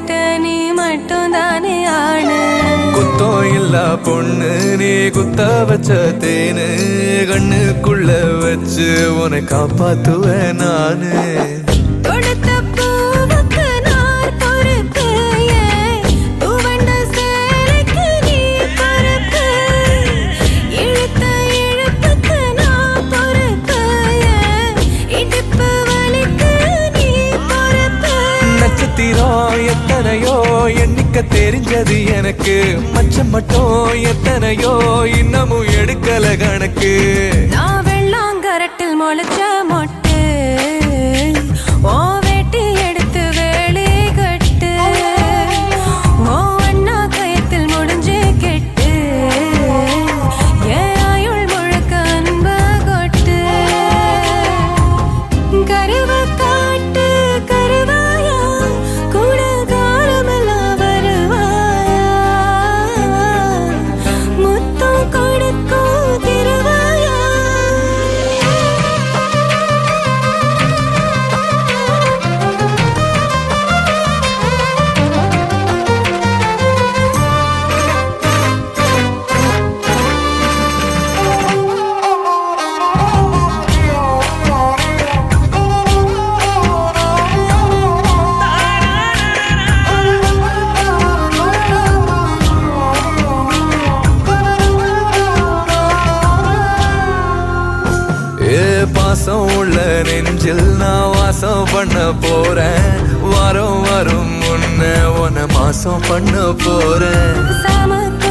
கிட்ட நீ மட்டும் தானே ஆணு குத்தம் இல்ல பொண்ணு நீ குத்த வச்ச தேனு கண்ணுக்குள்ள வச்சு உன்னை காப்பாத்துவேன் நானு கொடுத்த பூவுக்கு நார் பொறுப்பு ஏன் துவண்ட சேலைக்கு நீ பொறுப்பு இழுத்த இழுப்புக்கு நான் பொறுப்பு ஏன் இடுப்பு வலிக்கு நீ பொறுப்பு நட்சத்திரம் எத்தனையோ எண்ணிக்க தெரிஞ்சது எனக்கு மச்சம் மட்டும் எத்தனையோ இன்னமும் எடுக்கல கணக்கு நான் வெள்ளாங்கரட்டில் முளைச்ச மொட்டு ஓ வேட்டி எடுத்து வேலி கட்டு ஓ அண்ணா கயத்தில் முடிஞ்சு கெட்டு ஏன் ஆயுள் முழுக்க அன்ப கொட்டு கருவ காட்டு கருவாயா கூட காலமெல்லாம் வருவாயா முத்தம் கொடுக்கும் திருவாயா ஏ பாசம் உள்ள நெஞ்சில் நான் வாசம் பண்ண போறேன் வாரம் வரும் முன்ன உன்னை மாசம் பண்ண போறேன் சமக்க